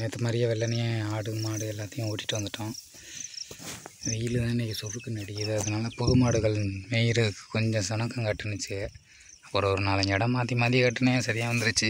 நேற்று மாதிரியே வெள்ளனையே ஆடு மாடு எல்லாத்தையும் ஓட்டிகிட்டு வந்துட்டோம் வெயில் தான் இன்றைக்கி சுருக்குன்னு அடிக்குது அதனால பொது மாடுகள் மேய்கிறதுக்கு கொஞ்சம் சணக்கம் கட்டுனுச்சு அப்புறம் ஒரு நாலஞ்சு இடம் மாற்றி மாற்றி கட்டுனேன் சரியாக வந்துருச்சு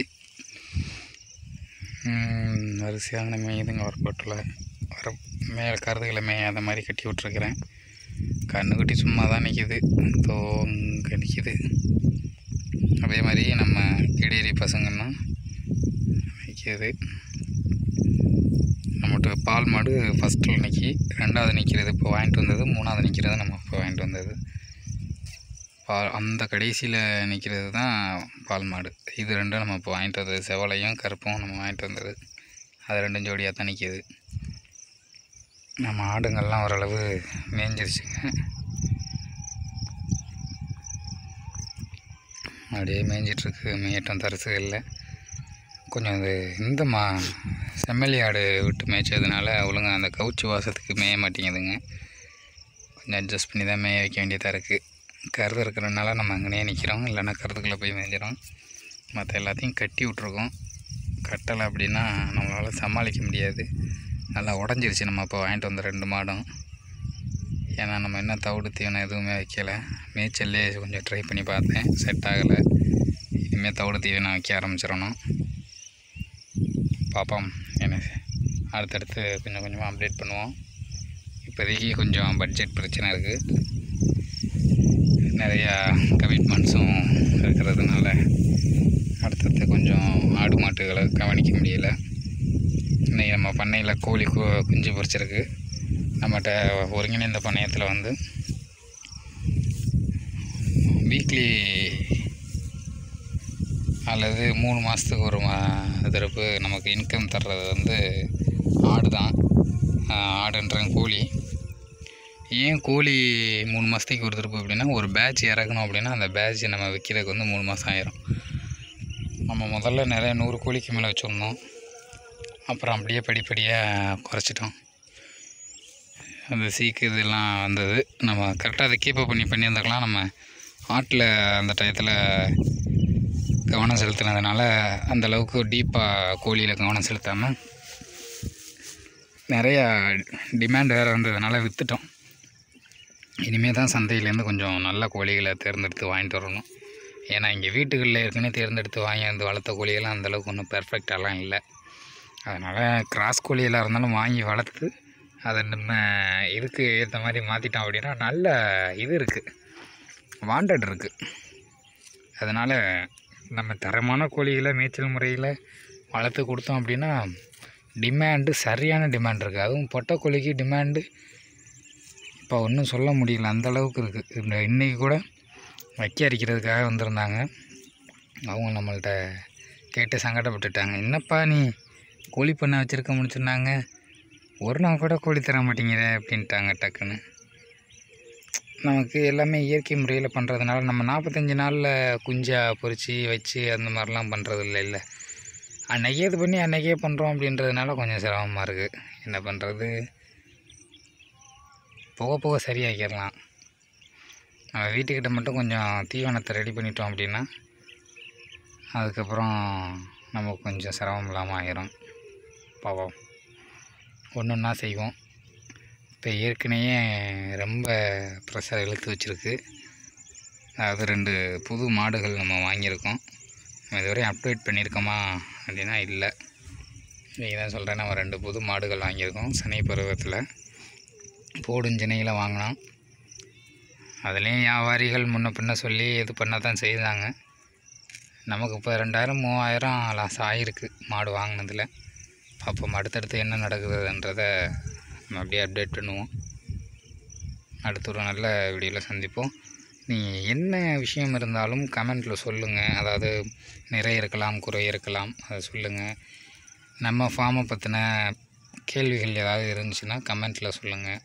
ம், வரிசையான மேயுதுங்க ஒரு பொட்டில் வர மேலே கருதுகளை மேயாத மாதிரி கட்டி விட்ருக்குறேன் கண்ணுக்குட்டி சும்மா தான் நிற்கிது தோங்க நிற்கிது அதே மாதிரி நம்ம கிடேரி பசங்கன்னா நிற்கிது நம்மகிட்ட பால் மாடு ஃபஸ்ட்டில் நிற்கி ரெண்டாவது நிற்கிறது இப்போ வாங்கிட்டு வந்தது மூணாவது நிற்கிறது நம்ம இப்போ வாங்கிட்டு வந்தது பால் அந்த கடைசியில் நிற்கிறது தான் பால் மாடு இது ரெண்டும் நம்ம இப்போ வாங்கிட்டு வந்தது செவலையும் கருப்பும் நம்ம வாங்கிட்டு வந்தது அது ரெண்டும் ஜோடியாக தான் நிற்கிது நம்ம ஆடுங்கள்லாம் ஓரளவு மேய்ஞ்சிருச்சுங்க அப்படியே மேய்ஞ்சிட்ருக்கு மேயட்டம் தரிசு இல்லை கொஞ்சம் இது இந்த மா செம்மறி ஆடு விட்டு மேய்ச்சதுனால ஒழுங்கா அந்த கவுச்சி வாசத்துக்கு மேய மாட்டேங்குதுங்க கொஞ்சம் அட்ஜஸ்ட் பண்ணி தான் மேய வைக்க வேண்டியதாக இருக்குது கருது இருக்கிறனால நம்ம அங்கேயே நிற்கிறோம் இல்லைன்னா கருதுக்குள்ளே போய் மேய்ஞ்சிரும் மற்ற எல்லாத்தையும் கட்டி விட்ருக்கோம் கட்டலை அப்படின்னா நம்மளால் சமாளிக்க முடியாது நல்லா உடஞ்சிருச்சு நம்ம இப்போ வாங்கிட்டு வந்த ரெண்டு மாடும் ஏன்னா நம்ம என்ன தவிடு தீவனம் எதுவுமே வைக்கல மேய்ச்சல்லே கொஞ்சம் ட்ரை பண்ணி பார்த்தேன் செட் ஆகலை இனிமேல் தவிடு தீவனம் வைக்க ஆரம்பிச்சிடணும் பார்ப்போம் என்ன அடுத்தடுத்து கொஞ்சம் கொஞ்சமாக அப்டேட் பண்ணுவோம் இப்போதைக்கு கொஞ்சம் பட்ஜெட் பிரச்சனை இருக்குது நிறையா கமிட்மெண்ட்ஸும் இருக்கிறதுனால அடுத்தடுத்து கொஞ்சம் ஆடு மாட்டுகளை கவனிக்க முடியல இன்றைக்கி நம்ம பண்ணையில் கோழி கு குஞ்சு பொரிச்சிருக்கு நம்மகிட்ட ஒருங்கிணைந்த பண்ணையத்தில் வந்து வீக்லி அல்லது மூணு மாதத்துக்கு ஒரு மா தரப்பு நமக்கு இன்கம் தர்றது வந்து ஆடு தான் ஆடுன்றேன் கோழி ஏன் கோழி மூணு மாதத்துக்கு ஒரு தரப்பு அப்படின்னா ஒரு பேட்ச் இறக்கணும் அப்படின்னா அந்த பேட்ச் நம்ம விற்கிறதுக்கு வந்து மூணு மாதம் ஆயிரும் நம்ம முதல்ல நிறைய நூறு கோழிக்கு மேலே வச்சுருந்தோம் அப்புறம் அப்படியே படிப்படியாக குறைச்சிட்டோம் அந்த சீக்கு இதெல்லாம் வந்தது நம்ம கரெக்டாக அதை கீப்பப் பண்ணி பண்ணியிருந்துக்கலாம் நம்ம ஆட்டில் அந்த டயத்தில் கவனம் செலுத்தினதுனால அந்த அளவுக்கு டீப்பாக கோழியில் கவனம் செலுத்தாமல் நிறையா டிமாண்ட் வேறு இருந்ததுனால விற்றுட்டோம் இனிமேல் தான் சந்தையிலேருந்து கொஞ்சம் நல்ல கோழிகளை தேர்ந்தெடுத்து வாங்கிட்டு வரணும் ஏன்னா இங்கே வீட்டுகளில் ஏற்கனவே தேர்ந்தெடுத்து வாங்கி வந்து வளர்த்த கோழிகள்லாம் அந்தளவுக்கு ஒன்றும் பெர்ஃபெக்டாலாம் இல்லை அதனால் கிராஸ் கோழியெல்லாம் இருந்தாலும் வாங்கி வளர்த்து அதை நம்ம இதுக்கு ஏற்ற மாதிரி மாற்றிட்டோம் அப்படின்னா நல்ல இது இருக்குது வாண்டட் இருக்குது அதனால் நம்ம தரமான கோழிகளை மேய்ச்சல் முறையில் வளர்த்து கொடுத்தோம் அப்படின்னா டிமாண்டு சரியான டிமாண்ட் இருக்குது அதுவும் பொட்டை கோழிக்கு டிமாண்டு இப்போ ஒன்றும் சொல்ல முடியல அந்த அளவுக்கு இருக்குது இந்த இன்றைக்கி கூட வைக்க அரிக்கிறதுக்காக வந்திருந்தாங்க அவங்க நம்மள்ட்ட கேட்டு சங்கடப்பட்டுட்டாங்க என்னப்பா நீ கோழி பண்ணை வச்சுருக்க முடிச்சுருந்தாங்க ஒரு நாள் கூட கோழி தர மாட்டேங்கிற அப்படின்ட்டாங்க டக்குன்னு நமக்கு எல்லாமே இயற்கை முறையில் பண்ணுறதுனால நம்ம நாற்பத்தஞ்சு நாளில் குஞ்சா பொரித்து வச்சு அந்த மாதிரிலாம் பண்ணுறது இல்லை இல்லை அன்றைக்கே இது பண்ணி அன்றைக்கே பண்ணுறோம் அப்படின்றதுனால கொஞ்சம் சிரமமாக இருக்குது என்ன பண்ணுறது போக போக சரியாக்கிடலாம் நம்ம வீட்டுக்கிட்ட மட்டும் கொஞ்சம் தீவனத்தை ரெடி பண்ணிட்டோம் அப்படின்னா அதுக்கப்புறம் நமக்கு கொஞ்சம் சிரமம் இல்லாமல் ஆயிரும் பாவம் ஒன்று ஒன்றா செய்வோம் இப்போ ஏற்கனவே ரொம்ப ப்ரெஷர் இழுத்து வச்சுருக்கு அதாவது ரெண்டு புது மாடுகள் நம்ம வாங்கியிருக்கோம் நம்ம இதுவரையும் அப்டேட் பண்ணியிருக்கோமா அப்படின்னா இல்லை நீங்கள் தான் சொல்கிறேன் நம்ம ரெண்டு புது மாடுகள் வாங்கியிருக்கோம் சனி பருவத்தில் போடும் சினையில் வாங்கினோம் அதுலேயும் வியாபாரிகள் முன்ன பின்ன சொல்லி இது பண்ண தான் செய்தாங்க நமக்கு இப்போ ரெண்டாயிரம் மூவாயிரம் லாஸ் ஆகிருக்கு மாடு வாங்கினதில் பார்ப்போம் அடுத்தடுத்து என்ன நடக்குதுன்றதை நம்ம அப்படியே அப்டேட் பண்ணுவோம் அடுத்த ஒரு நல்ல வீடியோவில் சந்திப்போம் நீங்கள் என்ன விஷயம் இருந்தாலும் கமெண்ட்டில் சொல்லுங்கள் அதாவது நிறைய இருக்கலாம் குறை இருக்கலாம் அதை சொல்லுங்கள் நம்ம ஃபார்மை பற்றின கேள்விகள் ஏதாவது இருந்துச்சுன்னா கமெண்ட்டில் சொல்லுங்கள்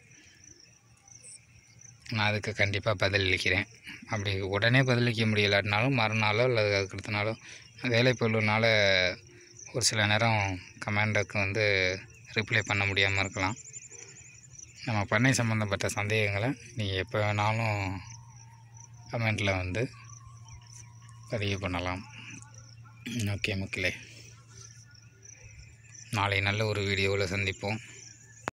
நான் அதுக்கு கண்டிப்பாக பதிலளிக்கிறேன் அப்படி உடனே பதிலளிக்க முடியலாட்டினாலும் மறுநாளோ அல்லது அதுக்கு அடுத்த நாளோ வேலை பொருள்னால ஒரு சில நேரம் கமெண்டுக்கு வந்து ரிப்ளை பண்ண முடியாமல் இருக்கலாம் நம்ம பண்ணை சம்மந்தப்பட்ட சந்தேகங்களை நீங்கள் எப்போ வேணாலும் கமெண்ட்டில் வந்து பதிவு பண்ணலாம் ஓகே மக்களே நாளை நல்ல ஒரு வீடியோவில் சந்திப்போம்